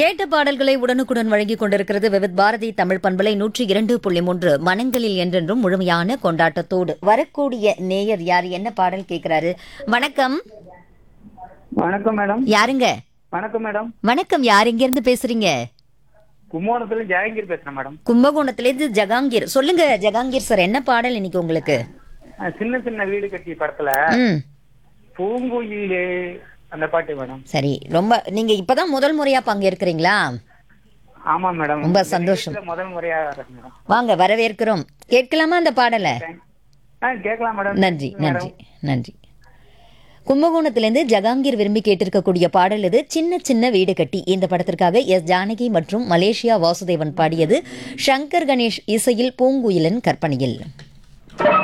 கேட்ட பாடல்களை உடனுக்குடன் வழங்கிக் கொண்டிருக்கிறது விவித் பாரதி தமிழ் பண்பலை நூற்றி இரண்டு புள்ளி மூன்று மனங்களில் என்றென்றும் முழுமையான கொண்டாட்டத்தோடு வரக்கூடிய நேயர் யார் என்ன பாடல் கேட்கிறாரு வணக்கம் வணக்கம் மேடம் யாருங்க வணக்கம் மேடம் வணக்கம் யார் எங்க இருந்து பேசுறீங்க கும்போணத்துல ஜெயங்கீர் பேசுறேன் மேடம் கும்பகோணத்திலிருந்து ஜகாங்கீர் சொல்லுங்க ஜகாங்கீர் சார் என்ன பாடல் இன்னைக்கு உங்களுக்கு அஹ் சின்ன சின்ன வீடு கட்டி படத்துல ம் பூங்குயிலே அந்த பாட்டு மேடம் சரி ரொம்ப நீங்க இப்பதான் முதல் முறையா பங்கேற்கிறீங்களா ஆமா மேடம் ரொம்ப சந்தோஷம். இந்த முதல் முறையா வரேன் மேடம் வாங்க வரவேற்கிறோம் கேட்கலாமா அந்த பாடலை ஆ கேட்கலாம் மேடம் நன்றி நன்றி நன்றி கும்பகோணத்திலிருந்து ஜகாங்கீர் விரும்பி கேட்டிருக்கக்கூடிய பாடல் இது சின்ன சின்ன வீடு கட்டி இந்த படத்திற்காக எஸ் ஜானகி மற்றும் மலேசியா வாசுதேவன் பாடியது சங்கர் கணேஷ் இசையில் பூங்குயிலன் கற்பனையில்